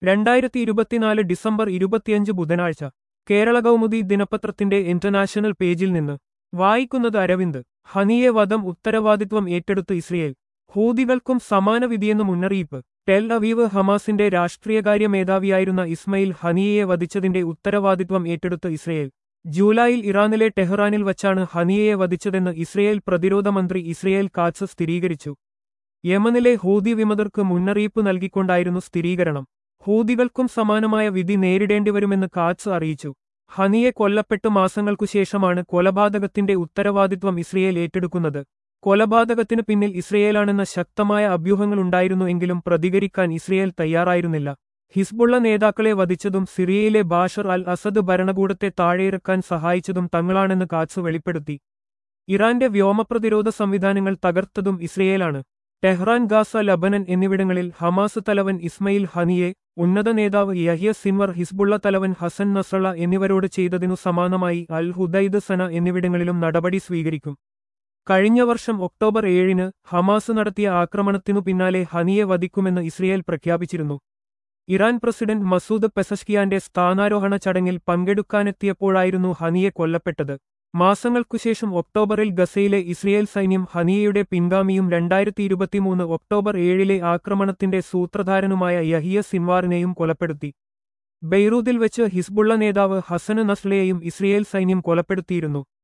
രണ്ടായിരത്തി ഇരുപത്തിനാല് ഡിസംബർ ഇരുപത്തിയഞ്ച് ബുധനാഴ്ച കേരള കൗമുദി ദിനപത്രത്തിന്റെ ഇന്റർനാഷണൽ പേജിൽ നിന്ന് വായിക്കുന്നത് അരവിന്ദ് ഹനിയെ വധം ഉത്തരവാദിത്വം ഏറ്റെടുത്ത് ഇസ്രയേൽ ഹൂതികൾക്കും സമാന വിധിയെന്ന് മുന്നറിയിപ്പ് ടെൽ അവീവ് ഹമാസിന്റെ രാഷ്ട്രീയകാര്യ മേധാവിയായിരുന്ന ഇസ്മയിൽ ഹനിയയെ വധിച്ചതിന്റെ ഉത്തരവാദിത്വം ഏറ്റെടുത്ത് ഇസ്രയേൽ ജൂലൈയിൽ ഇറാനിലെ ടെഹ്റാനിൽ വച്ചാണ് ഹനിയയെ വധിച്ചതെന്ന് ഇസ്രയേൽ പ്രതിരോധ മന്ത്രി ഇസ്രയേൽ കാറ്റ്സ് സ്ഥിരീകരിച്ചു യമനിലെ ഹൂതി വിമതർക്ക് മുന്നറിയിപ്പ് നൽകിക്കൊണ്ടായിരുന്നു സ്ഥിരീകരണം ഹൂതികൾക്കും സമാനമായ വിധി നേരിടേണ്ടിവരുമെന്ന് കാറ്റ്സ് അറിയിച്ചു ഹനിയെ കൊല്ലപ്പെട്ട് മാസങ്ങൾക്കു ശേഷമാണ് കൊലപാതകത്തിന്റെ ഉത്തരവാദിത്വം ഇസ്രയേൽ ഏറ്റെടുക്കുന്നത് കൊലപാതകത്തിനു പിന്നിൽ ഇസ്രയേലാണെന്ന ശക്തമായ അഭ്യൂഹങ്ങളുണ്ടായിരുന്നു എങ്കിലും പ്രതികരിക്കാൻ ഇസ്രയേൽ തയ്യാറായിരുന്നില്ല ഹിസ്ബുള്ള നേതാക്കളെ വധിച്ചതും സിറിയയിലെ ബാഷർ അൽ അസദ് ഭരണകൂടത്തെ താഴെയിറക്കാൻ സഹായിച്ചതും തങ്ങളാണെന്ന് കാറ്റ്സ് വെളിപ്പെടുത്തി ഇറാന്റെ വ്യോമപ്രതിരോധ സംവിധാനങ്ങൾ തകർത്തതും ഇസ്രയേലാണ് ടെഹ്റാൻ ഗാസ ലബനൻ എന്നിവിടങ്ങളിൽ ഹമാസ് തലവൻ ഇസ്മയിൽ ഹനിയെ ഉന്നത നേതാവ് യഹിയ സിൻവർ ഹിസ്ബുള്ള തലവൻ ഹസൻ നസ്രള എന്നിവരോട് ചെയ്തതിനു സമാനമായി അൽ ഹുദൈദ് സന എന്നിവിടങ്ങളിലും നടപടി സ്വീകരിക്കും കഴിഞ്ഞ വർഷം ഒക്ടോബർ ഏഴിന് ഹമാസ് നടത്തിയ ആക്രമണത്തിനു പിന്നാലെ ഹനിയെ വധിക്കുമെന്ന് ഇസ്രയേൽ പ്രഖ്യാപിച്ചിരുന്നു ഇറാൻ പ്രസിഡന്റ് മസൂദ് പെസഷ്കിയാന്റെ സ്ഥാനാരോഹണ ചടങ്ങിൽ പങ്കെടുക്കാനെത്തിയപ്പോഴായിരുന്നു ഹനിയെ കൊല്ലപ്പെട്ടത് മാസങ്ങൾക്കുശേഷം ഒക്ടോബറിൽ ഗസയിലെ ഇസ്രയേൽ സൈന്യം ഹനിയയുടെ പിൻഗാമിയും രണ്ടായിരത്തി ഇരുപത്തിമൂന്ന് ഒക്ടോബർ ഏഴിലെ ആക്രമണത്തിന്റെ സൂത്രധാരനുമായ യഹിയ സിൻവാറിനെയും കൊലപ്പെടുത്തി ബെയ്റൂതിൽ വെച്ച് ഹിസ്ബുള്ള നേതാവ് ഹസന് നസ്ലയെയും ഇസ്രയേൽ സൈന്യം കൊലപ്പെടുത്തിയിരുന്നു